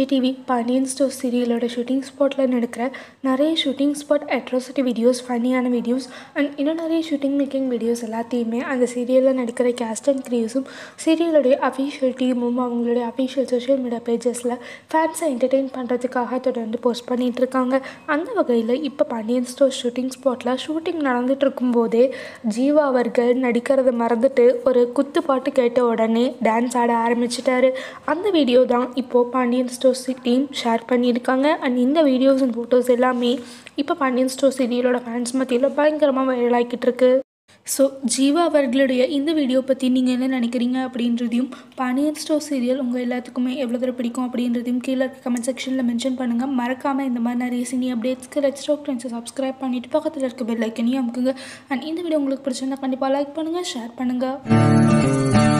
Vijay TV Pandian store சீரியலோட shooting ஸ்பாட்டில் நடக்கிற நிறைய ஷூட்டிங் ஸ்பாட் அட்ராசிட்டி வீடியோஸ் ஃபன்னியான வீடியோஸ் அண்ட் இன்னும் நிறைய ஷூட்டிங் மேக்கிங் வீடியோஸ் எல்லாத்தையுமே அந்த சீரியலில் நடிக்கிற கேஸ்ட் அண்ட் க்ரியஸும் சீரியலோடைய அஃபீஷியல் டீமும் அவங்களுடைய அஃபீஷியல் சோஷியல் மீடியா பேஜஸில் ஃபேன்ஸை என்டர்டெயின் பண்ணுறதுக்காக தொடர்ந்து போஸ்ட் பண்ணிகிட்டு இருக்காங்க அந்த வகையில் இப்போ பாண்டியன் ஸ்டோர் ஷூட்டிங் ஸ்பாட்டில் ஷூட்டிங் நடந்துட்டு இருக்கும்போதே ஜீவா அவர்கள் நடிக்கிறத மறந்துட்டு ஒரு குத்து பாட்டு கேட்ட உடனே டான்ஸ் ஆட ஆரம்பிச்சிட்டாரு அந்த வீடியோ தான் இப்போது பாண்டியன் ஸ்டோர்ஸ் டீம் ஷேர் பண்ணியிருக்காங்க அண்ட் இந்த வீடியோஸ் அண்ட் ஃபோட்டோஸ் எல்லாமே இப்போ பாண்டியன் ஸ்டோர் சீரியலோட ஃபேன்ஸ் மத்தியில் பயங்கரமாக வைரல் ஆகிக்கிட்டு இருக்கு ஸோ ஜீவா அவர்களுடைய இந்த வீடியோ பற்றி நீங்கள் என்ன நினைக்கிறீங்க அப்படின்றதையும் பாண்டியன் ஸ்டோர் சீரியல் உங்கள் எல்லாத்துக்குமே எவ்வளோ தூரம் பிடிக்கும் அப்படின்றதையும் கீழே இருக்க கமெண்ட் செக்ஷனில் மென்ஷன் பண்ணுங்கள் மறக்காமல் இந்த மாதிரி நிறைய சினி அப்டேட்ஸ்க்கு ரெட் ஸ்டாக் ட்ரெண்ட்ஸை சப்ஸ்கிரைப் பண்ணிவிட்டு பக்கத்தில் இருக்க பெல் ஐக்கனையும் அமுக்குங்க அண்ட் இந்த வீடியோ உங்களுக்கு பிடிச்சிருந்தா கண்டிப்பாக லைக் பண்ணுங்கள் ஷேர் பண்ணுங்கள்